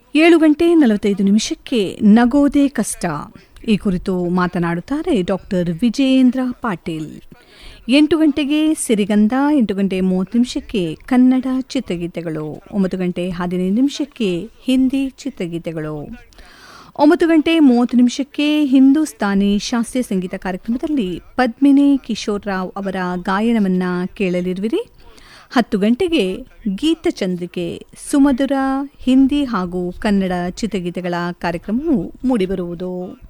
ಏಳು ಗಂಟೆ ನಲವತ್ತೈದು ನಿಮಿಷಕ್ಕೆ ನಗೋದೆ ಕಷ್ಟ ಈ ಕುರಿತು ಮಾತನಾಡುತ್ತಾರೆ ಡಾಕ್ಟರ್ ವಿಜಯೇಂದ್ರ ಪಾಟೀಲ್ ಎಂಟು ಗಂಟೆಗೆ ಸಿರಿಗಂಧ ಎಂಟು ಗಂಟೆ ಮೂವತ್ತು ನಿಮಿಷಕ್ಕೆ ಕನ್ನಡ ಚಿತ್ರಗೀತೆಗಳು ಒಂಬತ್ತು ಗಂಟೆ ಹದಿನೈದು ನಿಮಿಷಕ್ಕೆ ಹಿಂದಿ ಚಿತ್ರಗೀತೆಗಳು ಒಂಬತ್ತು ಗಂಟೆ ಮೂವತ್ತು ನಿಮಿಷಕ್ಕೆ ಹಿಂದೂಸ್ತಾನಿ ಶಾಸ್ತ್ರೀಯ ಸಂಗೀತ ಕಾರ್ಯಕ್ರಮದಲ್ಲಿ ಪದ್ಮಿನಿ ಕಿಶೋರ್ ರಾವ್ ಅವರ ಗಾಯನವನ್ನ ಕೇಳಲಿರುವಿರಿ ಹತ್ತು ಗಂಟೆಗೆ ಗೀತಚಂದ್ರಿಕೆ ಸುಮಧುರ ಹಿಂದಿ ಹಾಗೂ ಕನ್ನಡ ಚಿತ್ರಗೀತೆಗಳ ಕಾರ್ಯಕ್ರಮವು ಮೂಡಿಬರುವುದು